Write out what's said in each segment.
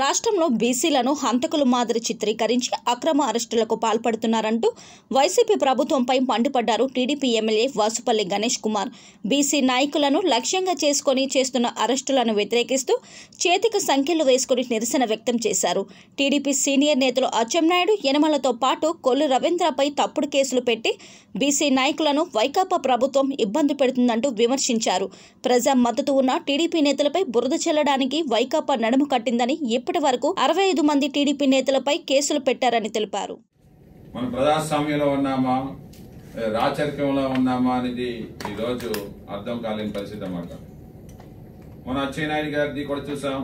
రాష్ట్రంలో బీసీలను హంతకులు మాదిరి చిత్రీకరించి అక్రమ అరెస్టులకు పాల్పడుతున్నారంటూ వైసీపీ ప్రభుత్వంపై మండిపడ్డారు TDP MLA Vasupalli Ganesh Kumar BC నాయకులను లక్ష్యంగా చేసుకొని చేస్తున్న అరెస్టులను వ్యతిరేకిస్తూ చేతికి సంఖ్యలు వేసుకుని నిరసన వ్యక్తం చేశారు టీడీపీ సీనియర్ నేతలు అచ్చెన్నాయుడు యనమలతో పాటు కొల్లు రవీంద్రపై తప్పుడు కేసులు పెట్టి బీసీ నాయకులను వైకాపా ప్రభుత్వం ఇబ్బంది పెడుతుందంటూ విమర్శించారు ప్రజా మద్దతు ఉన్న టీడీపీ నేతలపై బురద చెల్లడానికి వైకాపా నడుము కట్టిందని ఇప్పటి వరకు అరవై ఐదు మంది టీడీపీ నేతలపై కేసులు పెట్టారని తెలిపారు మన ప్రజాస్వామ్యంలో ఉన్నామా ఏ, రాచరికంలో ఉన్నామా అనేది ఈరోజు అర్థం కాలేని పరిస్థితి అన్నమాట మన అచ్చెన్నాయుడు గారిది కూడా చూసాం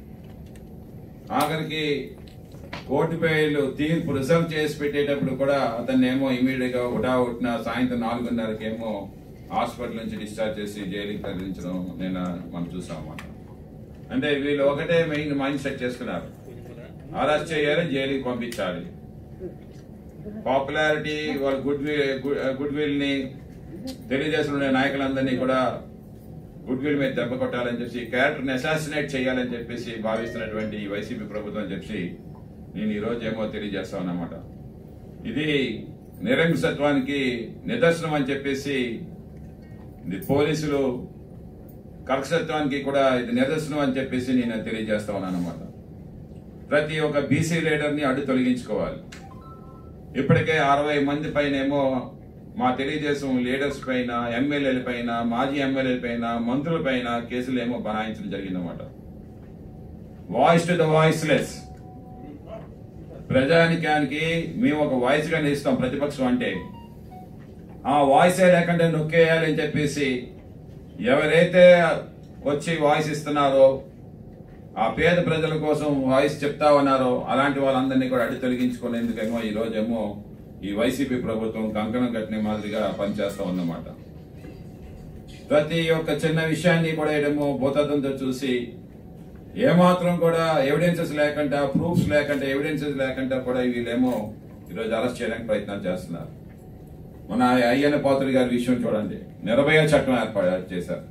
ఆఖరికి కోర్టు పేర్లు తీర్పు రిజర్వ్ చేసి పెట్టేటప్పుడు కూడా అతన్ని ఏమో ఇమీడియట్ గా ఒకటా ఒకటిన సాయంత్రం నాలుగున్నరకి ఏమో హాస్పిటల్ నుంచి డిశ్చార్జ్ చేసి జైలుకి తరలించడం నేను మనం చూసాం అన్నమాట అంటే వీళ్ళు ఒకటే మెయిన్ మైండ్ సెట్ చేసుకున్నారు అరెస్ట్ చేయాలి జైలుకి పంపించాలి పాపులారిటీ వాళ్ళ గుడ్ గుడ్ విల్ ని తెలుగుదేశంలో ఉండే నాయకులందరినీ కూడా గుడ్ విల్ మీద దెబ్బ కొట్టాలని చెప్పి క్యారెక్టర్ అసాసినేట్ చేయాలని చెప్పేసి భావిస్తున్నటువంటి ఈ వైసీపీ ప్రభుత్వం అని చెప్పి నేను ఈ రోజు ఏమో తెలియజేస్తాను అన్నమాట ఇది నిరంకుశత్వానికి నిదర్శనం అని చెప్పేసి ఇది పోలీసులు కర్కశత్వానికి కూడా ఇది నిదర్శనం అని చెప్పేసి నేను తెలియజేస్తా ఉన్నాను అనమాట ప్రతి ఒక్క బీసీ లీడర్ ని అడ్డు తొలగించుకోవాలి ఇప్పటికే అరవై మంది పైనేమో మా తెలుగుదేశం లీడర్స్ పైన ఎమ్మెల్యేల పైన మాజీ ఎమ్మెల్యేల పైన మంత్రుల పైన కేసులు ఏమో బనాయించడం జరిగిందన్నమాట వాయిస్ టు ద వాయిస్లెస్ ప్రజానికానికి మేము ఒక వాయిస్ గా నిలుస్తాం ప్రతిపక్షం అంటే ఆ వాయిసే లేకుండా నొక్కేయాలి అని చెప్పేసి ఎవరైతే వచ్చి వాయిస్ ఇస్తున్నారో ఆ పేద ప్రజల కోసం వాయిస్ చెప్తా ఉన్నారో అలాంటి వాళ్ళందరినీ కూడా అడ్డు తొలగించుకునేందుకేమో ఈ రోజేమో ఈ వైసీపీ ప్రభుత్వం కంకణం కట్టిన మాదిరిగా పనిచేస్తా ఉందన్నమాట ప్రతి ఒక్క చిన్న విషయాన్ని కూడా ఏమో భూతత్వంతో చూసి ఏమాత్రం కూడా ఎవిడెన్సెస్ లేకుండా ప్రూఫ్స్ లేకుండా ఎవిడెన్సెస్ లేకుండా కూడా వీళ్ళేమో ఈరోజు అరెస్ట్ చేయడానికి ప్రయత్నాలు చేస్తున్నారు మన అయ్యన్న పాత్రుడి గారి విషయం చూడండి నిర్భయ చట్టం ఏర్పాటు చేశారు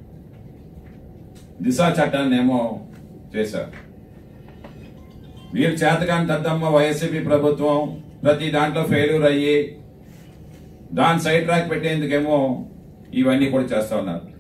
దిశ చట్టాన్ని ఏమో చేశారు వీరు చేతకాని దద్దమ్మ వైఎస్సీపీ ప్రభుత్వం ప్రతి దాంట్లో ఫెయిల్యూర్ అయ్యి దాని సైడ్ ట్రాక్ పెట్టేందుకేమో ఇవన్నీ కూడా చేస్తా ఉన్నారు